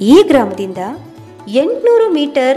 ಈ ಗ್ರಾಮದಿಂದ ಎಂಟುನೂರು ಮೀಟರ್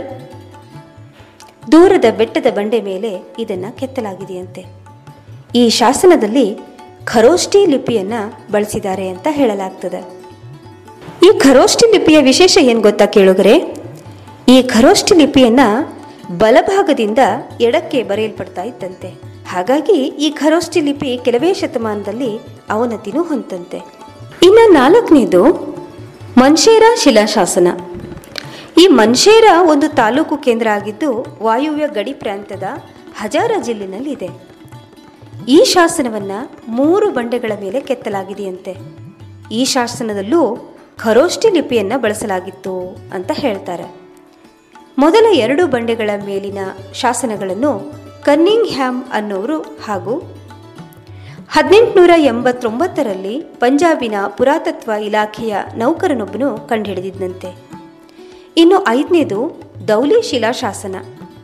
ದೂರದ ಬೆಟ್ಟದ ಬಂಡೆ ಮೇಲೆ ಇದನ್ನು ಕೆತ್ತಲಾಗಿದೆಯಂತೆ ಈ ಶಾಸನದಲ್ಲಿ ಖರೋಷ್ಠಿ ಲಿಪಿಯನ್ನು ಬಳಸಿದ್ದಾರೆ ಅಂತ ಹೇಳಲಾಗ್ತದೆ ಈ ಖರೋಷ್ಠಿ ಲಿಪಿಯ ವಿಶೇಷ ಏನು ಗೊತ್ತಾ ಕೇಳುಗರೆ ಈ ಖರೋಷ್ಠಿ ಲಿಪಿಯನ್ನ ಬಲಭಾಗದಿಂದ ಎಡಕ್ಕೆ ಬರೆಯಲ್ಪಡ್ತಾ ಇದ್ದಂತೆ ಹಾಗಾಗಿ ಈ ಖರೋಷ್ಠಿ ಲಿಪಿ ಕೆಲವೇ ಶತಮಾನದಲ್ಲಿ ಅವನತಿನೂ ಹೊಂದಂತೆ ಇನ್ನು ನಾಲ್ಕನೇದು ಮನ್ಷೇರ ಶಿಲಾಶಾಸನ ಈ ಮನ್ಷೇರ ಒಂದು ತಾಲೂಕು ಕೇಂದ್ರ ಆಗಿದ್ದು ವಾಯುವ್ಯ ಗಡಿ ಪ್ರಾಂತ್ಯದ ಹಜಾರ ಜಿಲ್ಲೆನಲ್ಲಿದೆ ಈ ಶಾಸನವನ್ನ ಮೂರು ಬಂಡೆಗಳ ಮೇಲೆ ಕೆತ್ತಲಾಗಿದೆಯಂತೆ ಈ ಶಾಸನದಲ್ಲೂ ಖರೋಷ್ಠಿ ಲಿಪಿಯನ್ನ ಬಳಸಲಾಗಿತ್ತು ಅಂತ ಹೇಳ್ತಾರೆ ಮೊದಲ ಎರಡು ಬಂಡೆಗಳ ಮೇಲಿನ ಶಾಸನಗಳನ್ನು ಕನ್ನಿಂಗ್ ಹ್ಯಾಮ್ ಅನ್ನೋರು ಹಾಗೂ ಹದಿನೆಂಟುನೂರ ಎಂಬತ್ತೊಂಬತ್ತರಲ್ಲಿ ಪಂಜಾಬಿನ ಪುರಾತತ್ವ ಇಲಾಖೆಯ ನೌಕರನೊಬ್ಬನು ಕಂಡುಹಿಡಿದಿದ್ದಂತೆ ಇನ್ನು ಐದನೇದು ದೌಲಿ ಶಿಲಾಶಾಸನ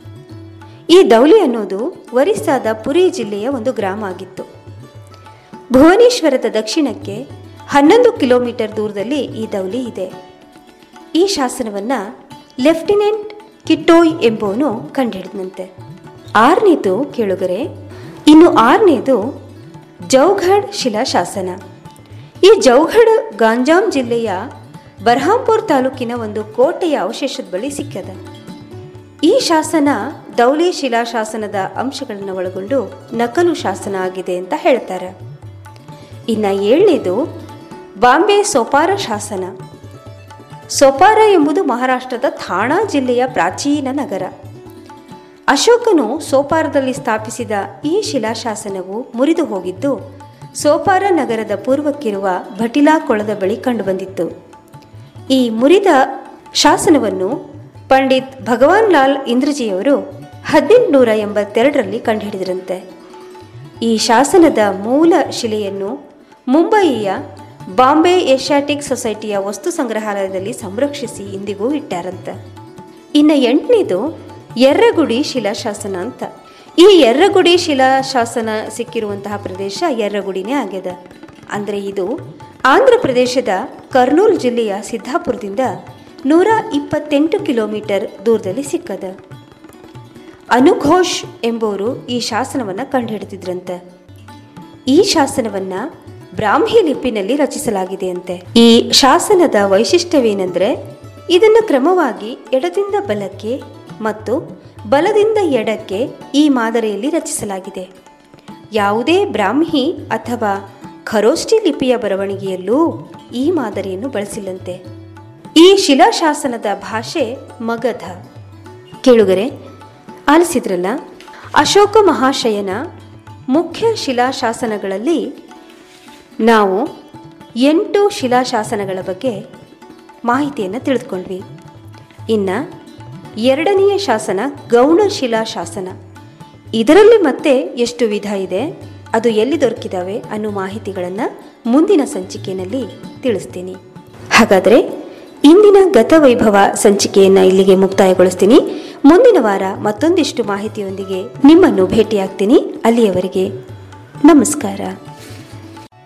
ಈ ದೌಲಿ ಅನ್ನೋದು ಒರಿಸ್ಸಾದ ಪುರಿ ಜಿಲ್ಲೆಯ ಒಂದು ಗ್ರಾಮ ಆಗಿತ್ತು ಭುವನೇಶ್ವರದ ದಕ್ಷಿಣಕ್ಕೆ ಹನ್ನೊಂದು ಕಿಲೋಮೀಟರ್ ದೂರದಲ್ಲಿ ಈ ದೌಲಿ ಇದೆ ಈ ಶಾಸನವನ್ನ ಲೆಫ್ಟಿನೆಂಟ್ ಕಿಟ್ಟೋಯ್ ಎಂಬುವನು ಕಂಡುಹಿಡಿದಂತೆ ಆರನೇದು ಕೇಳುಗರೆ ಇನ್ನು ಆರನೇದು ಜೌಘಡ್ ಶಿಲಾಶಾಸನ ಈ ಜೌಘಡ್ ಗಾಂಜಾಂ ಜಿಲ್ಲೆಯ ಬರ್ಹಾಂಪುರ್ ತಾಲೂಕಿನ ಒಂದು ಕೋಟೆಯ ಅವಶೇಷದ ಬಳಿ ಸಿಕ್ಕದ ಈ ಶಾಸನ ದೌಲಿ ಶಿಲಾಶಾಸನದ ಅಂಶಗಳನ್ನು ಒಳಗೊಂಡು ನಕಲು ಶಾಸನ ಆಗಿದೆ ಅಂತ ಹೇಳ್ತಾರೆ ಇನ್ನು ಏಳನೇದು ಬಾಂಬೆ ಸೋಪಾರ ಶಾಸನ ಸೊಪಾರ ಎಂಬುದು ಮಹಾರಾಷ್ಟ್ರದ ಥಾಣಾ ಜಿಲ್ಲೆಯ ಪ್ರಾಚೀನ ನಗರ ಅಶೋಕನು ಸೋಪಾರದಲ್ಲಿ ಸ್ಥಾಪಿಸಿದ ಈ ಶಿಲಾಶಾಸನವು ಮುರಿದು ಹೋಗಿದ್ದು ಸೋಪಾರ ನಗರದ ಪೂರ್ವಕ್ಕಿರುವ ಭಟಿಲಾ ಕೊಳದ ಬಳಿ ಕಂಡುಬಂದಿತ್ತು ಈ ಮುರಿದ ಶಾಸನವನ್ನು ಪಂಡಿತ್ ಭಗವಾನ್ ಲಾಲ್ ಇಂದ್ರಜಿಯವರು ಹದಿನೆಂಟುನೂರ ಎಂಬತ್ತೆರಡರಲ್ಲಿ ಕಂಡುಹಿಡಿದರಂತೆ ಈ ಶಾಸನದ ಮೂಲ ಶಿಲೆಯನ್ನು ಮುಂಬಯಿಯ ಬಾಂಬೆ ಏಷ್ಯಾಟಿಕ್ ಸೊಸೈಟಿಯ ವಸ್ತು ಸಂಗ್ರಹಾಲಯದಲ್ಲಿ ಸಂರಕ್ಷಿಸಿ ಇಂದಿಗೂ ಇಟ್ಟಾರಂತೆ ಇನ್ನು ಎಂಟನೇದು ಎರ್ರಗುಡಿ ಶಿಲಾಶಾಸನ ಅಂತ ಈ ಎರ್ರಗುಡಿ ಶಿಲಾಶಾಸನ ಸಿಕ್ಕಿರುವಂತಹ ಪ್ರದೇಶ ಎರ್ರಗುಡಿನೇ ಆಗ್ಯದ ಅಂದರೆ ಇದು ಆಂಧ್ರ ಪ್ರದೇಶದ ಕರ್ನೂಲ್ ಜಿಲ್ಲೆಯ ಸಿದ್ದಾಪುರದಿಂದ ನೂರ ಇಪ್ಪತ್ತೆಂಟು ಕಿಲೋಮೀಟರ್ ದೂರದಲ್ಲಿ ಸಿಕ್ಕದ ಅನುಘೋಷ್ ಎಂಬುವರು ಈ ಶಾಸನವನ್ನು ಕಂಡುಹಿಡಿದಿದ್ರಂತೆ ಈ ಶಾಸನವನ್ನ ಬ್ರಾಹ್ಮಿ ಲಿಪಿನಲ್ಲಿ ರಚಿಸಲಾಗಿದೆಯಂತೆ ಈ ಶಾಸನದ ವೈಶಿಷ್ಟ್ಯವೇನೆಂದರೆ ಇದನ್ನು ಕ್ರಮವಾಗಿ ಎಡದಿಂದ ಬಲಕ್ಕೆ ಮತ್ತು ಬಲದಿಂದ ಎಡಕ್ಕೆ ಈ ಮಾದರಿಯಲ್ಲಿ ರಚಿಸಲಾಗಿದೆ ಯಾವುದೇ ಬ್ರಾಹ್ಮಿ ಅಥವಾ ಖರೋಷ್ಠಿ ಲಿಪಿಯ ಬರವಣಿಗೆಯಲ್ಲೂ ಈ ಮಾದರಿಯನ್ನು ಬಳಸಿಲ್ಲಂತೆ ಈ ಶಿಲಾಶಾಸನದ ಭಾಷೆ ಮಗಧ ಕೇಳುಗರೆ ಆಲಿಸಿದ್ರಲ್ಲ ಅಶೋಕ ಮಹಾಶಯನ ಮುಖ್ಯ ಶಿಲಾಶಾಸನಗಳಲ್ಲಿ ನಾವು ಎಂಟು ಶಿಲಾಶಾಸನಗಳ ಬಗ್ಗೆ ಮಾಹಿತಿಯನ್ನು ತಿಳಿದುಕೊಂಡ್ವಿ ಇನ್ನು ಎರಡನೆಯ ಶಾಸನ ಗೌಣ ಶಿಲಾಶಾಸನ ಇದರಲ್ಲಿ ಮತ್ತೆ ಎಷ್ಟು ವಿಧ ಇದೆ ಅದು ಎಲ್ಲಿ ದೊರಕಿದಾವೆ ಅನ್ನೋ ಮಾಹಿತಿಗಳನ್ನು ಮುಂದಿನ ಸಂಚಿಕೆಯಲ್ಲಿ ತಿಳಿಸ್ತೀನಿ ಹಾಗಾದರೆ ಇಂದಿನ ಗತವೈಭವ ಸಂಚಿಕೆಯನ್ನು ಇಲ್ಲಿಗೆ ಮುಕ್ತಾಯಗೊಳಿಸ್ತೀನಿ ಮುಂದಿನ ವಾರ ಮತ್ತೊಂದಿಷ್ಟು ಮಾಹಿತಿಯೊಂದಿಗೆ ನಿಮ್ಮನ್ನು ಭೇಟಿಯಾಗ್ತೀನಿ ಅಲ್ಲಿಯವರೆಗೆ ನಮಸ್ಕಾರ